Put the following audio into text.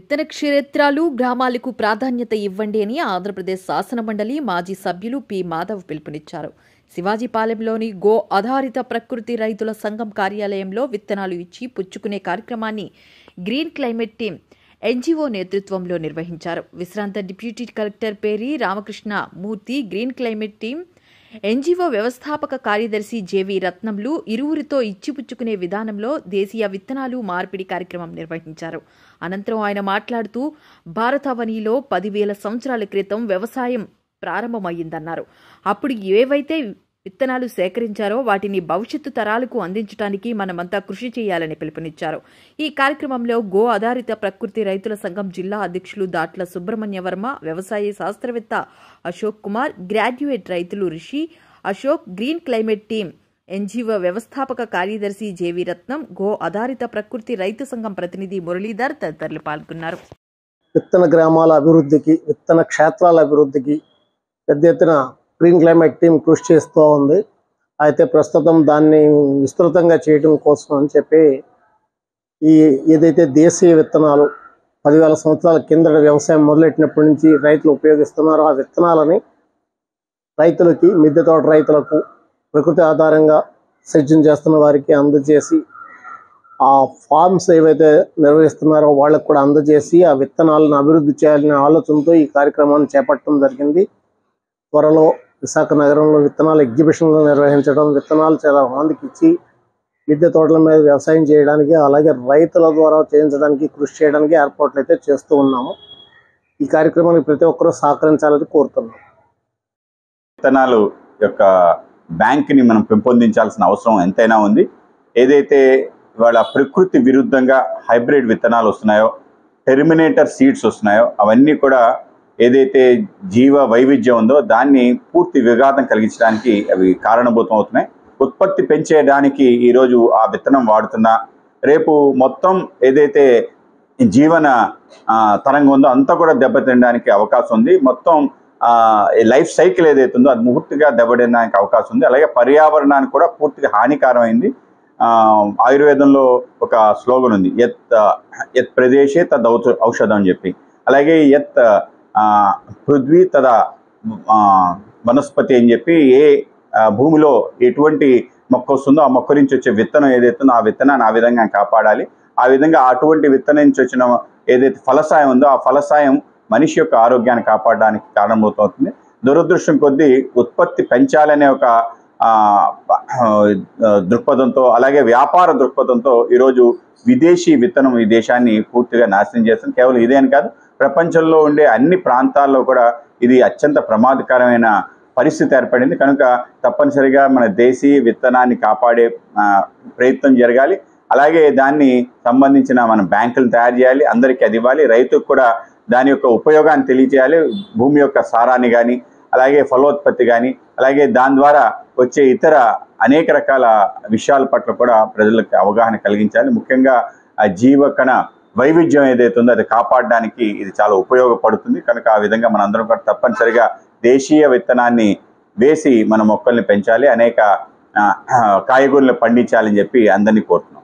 విత్తన క్షేత్రాలు గ్రామాలకు ప్రాధాన్యత ఇవ్వండి అని ఆంధ్రప్రదేశ్ శాసనమండలి మాజీ సభ్యులు పి మాధవ్ పిలుపునిచ్చారు శివాజీపాలెంలోని గో ఆధారిత ప్రకృతి రైతుల సంఘం కార్యాలయంలో విత్తనాలు ఇచ్చి పుచ్చుకునే కార్యక్రమాన్ని గ్రీన్ క్లైమేట్ టీం ఎన్జీఓ నేతృత్వంలో నిర్వహించారు విశ్రాంత deputy collector Peri Ramakrishna Murthy green climate team NGO వ్యవస్థాపక కార్యదర్శి జేవి రత్నంలు ఇరువురితో ఇచ్చిపుచ్చుకునే విధానంలో దేశీయ విత్తనాలు మార్పిడి కార్యక్రమం నిర్వహించారు అనంతరం ఆయన మాట్లాడుతూ భారతావనిలో పదివేల సంవత్సరాల క్రితం వ్యవసాయం ప్రారంభమయ్యిందన్నారు అప్పుడు ఏవైతే విత్తనాలు సేకరించారో వాటిని భవిష్యత్తు తరాలకు అందించడానికి మనమంతా కృషి చేయాలని పిలుపునిచ్చారు ఈ కార్యక్రమంలో గో ఆధారిత ప్రకృతి రైతుల సంఘం జిల్లా అధ్యక్షులు దాట్ల సుబ్రహ్మణ్య వర్మ వ్యవసాయ శాస్త్రవేత్త అశోక్ కుమార్ గ్రాడ్యుయేట్ రైతులు Rishi Ashok green climate team NGO వ్యవస్థాపక కార్యదర్శి జేవి రత్నం గో ఆధారిత ప్రకృతి రైతు సంఘం ప్రతినిధి మురళీధర్ తదితరులు పాల్గొన్నారు విత్తన గ్రామాల అభివృద్ధికి విత్తన క్షేత్రాల అభివృద్ధికి పెద్ద ఎత్తున గ్రీన్ క్లైమేట్ టీం కృషి చేస్తూ ఉంది అయితే ప్రస్తుతం దాన్ని విస్తృతంగా చేయడం కోసం అని చెప్పి ఈ ఏదైతే దేశీయ విత్తనాలు పదివేల సంవత్సరాల కిందట వ్యవసాయం మొదలెట్టినప్పటి నుంచి రైతులు ఉపయోగిస్తున్నారో ఆ విత్తనాలని రైతులకి మిద్దె తోట రైతులకు ప్రకృతి ఆధారంగా సజ్జం చేస్తున్న వారికి అందజేసి ఆ ఫార్మ్స్ ఏవైతే నిర్వహిస్తున్నారో వాళ్ళకు కూడా అందజేసి ఆ విత్తనాలను అభివృద్ధి చేయాలనే ఆలోచనతో ఈ కార్యక్రమాన్ని చేపట్టడం జరిగింది త్వరలో విశాఖ నగరంలో విత్తనాల ఎగ్జిబిషన్లు నిర్వహించడం విత్తనాలు చాలా మందికి ఇచ్చి మిద్దె తోటల మీద వ్యవసాయం చేయడానికి అలాగే రైతుల ద్వారా చేయించడానికి కృషి చేయడానికి ఏర్పాట్లు అయితే చేస్తూ ఉన్నాము ఈ కార్యక్రమానికి ప్రతి ఒక్కరూ సహకరించాలని కోరుతున్నాం విత్తనాలు యొక్క బ్యాంక్ని మనం పెంపొందించాల్సిన అవసరం ఎంతైనా ఉంది ఏదైతే ఇవాళ ప్రకృతి విరుద్ధంగా హైబ్రిడ్ విత్తనాలు వస్తున్నాయో టెర్మినేటర్ సీడ్స్ వస్తున్నాయో అవన్నీ కూడా ఏదైతే జీవ వైవిధ్యం ఉందో దాన్ని పూర్తి విఘాతం కలిగించడానికి అవి కారణభూతం అవుతున్నాయి ఉత్పత్తి పెంచేయడానికి ఈరోజు ఆ విత్తనం వాడుతున్నా రేపు మొత్తం ఏదైతే జీవన ఆ, తరంగం ఉందో అంతా కూడా దెబ్బతినడానికి అవకాశం ఉంది మొత్తం ఆ, ఈ లైఫ్ సైకిల్ ఏదైతే ఉందో అది పూర్తిగా దెబ్బతినడానికి అవకాశం ఉంది అలాగే పర్యావరణానికి కూడా పూర్తిగా హానికరమైంది ఆ, ఆయుర్వేదంలో ఒక స్లోగన్ ఉంది ఎత్ ఎత్ ప్రదేశే తద్ ఔష- ఔషధం అని చెప్పి అలాగే ఎత్ ఆ, పృథ్వీ తద ఆ, వనస్పతి అని చెప్పి ఏ ఆ, భూమిలో ఎటువంటి మొక్క వస్తుందో ఆ మొక్క నుంచి వచ్చే విత్తనం ఏదైతే ఉందో ఆ విత్తనాన్ని ఆ విధంగా కాపాడాలి ఆ విధంగా అటువంటి విత్తనం నుంచి వచ్చిన ఏదైతే ఫలసాయం ఉందో ఆ ఫలసాయం మనిషి యొక్క ఆరోగ్యాన్ని కాపాడడానికి కారణమవుతుంది దురదృష్టం కొద్దీ ఉత్పత్తి పెంచాలనే ఒక ఆ, ఆ, దృక్పథంతో అలాగే వ్యాపార దృక్పథంతో ఈరోజు విదేశీ విత్తనం ఈ దేశాన్ని పూర్తిగా నాశనం చేస్తుంది కేవలం ఇదే అని కాదు ప్రపంచంలో ఉండే అన్ని ప్రాంతాల్లో కూడా ఇది అత్యంత ప్రమాదకరమైన పరిస్థితి ఏర్పడింది కనుక తప్పనిసరిగా మన దేశీయ విత్తనాన్ని కాపాడే ఆ, ప్రయత్నం జరగాలి అలాగే దాన్ని సంబంధించిన మన బ్యాంకులు తయారు చేయాలి అందరికీ అది ఇవ్వాలి రైతుకు కూడా దాని యొక్క ఉపయోగాన్ని తెలియజేయాలి భూమి యొక్క సారాన్ని కానీ అలాగే ఫలోత్పత్తి కానీ అలాగే దాని ద్వారా వచ్చే ఇతర అనేక రకాల విషయాల పట్ల కూడా ప్రజలకు అవగాహన కలిగించాలి ముఖ్యంగా ఆ జీవకణ వైవిధ్యం ఏదైతే ఉందో అది కాపాడడానికి ఇది చాలా ఉపయోగపడుతుంది కనుక ఆ విధంగా మనందరం కూడా తప్పనిసరిగా దేశీయ విత్తనాన్ని వేసి మన మొక్కల్ని పెంచాలి అనేక ఆ, కాయగూరలు పండించాలని చెప్పి అందరినీ కోరుతున్నాం